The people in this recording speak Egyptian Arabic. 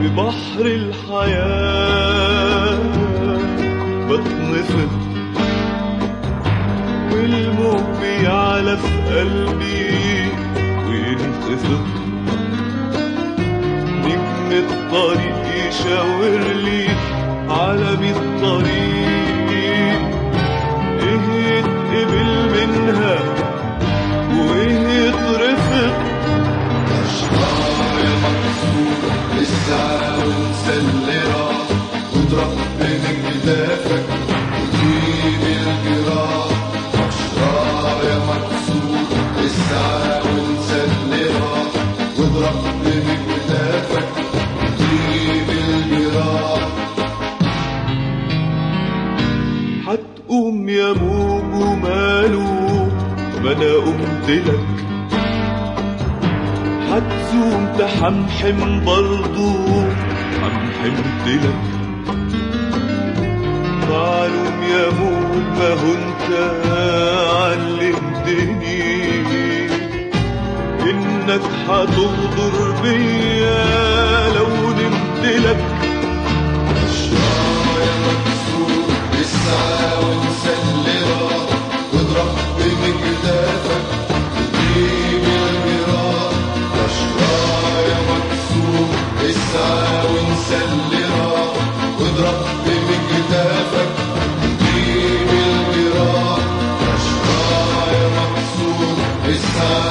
في بحر الحياة بتنفض والموج بيعلى في قلبي وينخفض نجم الطريق يشاور لي على ميت طريق ايه يتقبل منها وايه يترفض أشرار مكسورة لسه ومسلرة واضرب بين جدافك وجيب الجراح أشرار يا مكسورة لسه ومسلرة واضرب بين جدافك وجيب الجراح هتقوم يا موج وماله ما انا قمت لك هتزوم تحمحم برضو حمحمت لك معلوم يا موج ما هو انت علمتني انك هتغدر بيا لو نمت لك أشرار يا مكسورة لسه ومسلرة واضرب بمجدافك وجيب الجراح أشرار يا مكسورة لسه ومسلرة واضرب بمجدافك وجيب الجراح أشرار يا مكسورة لسه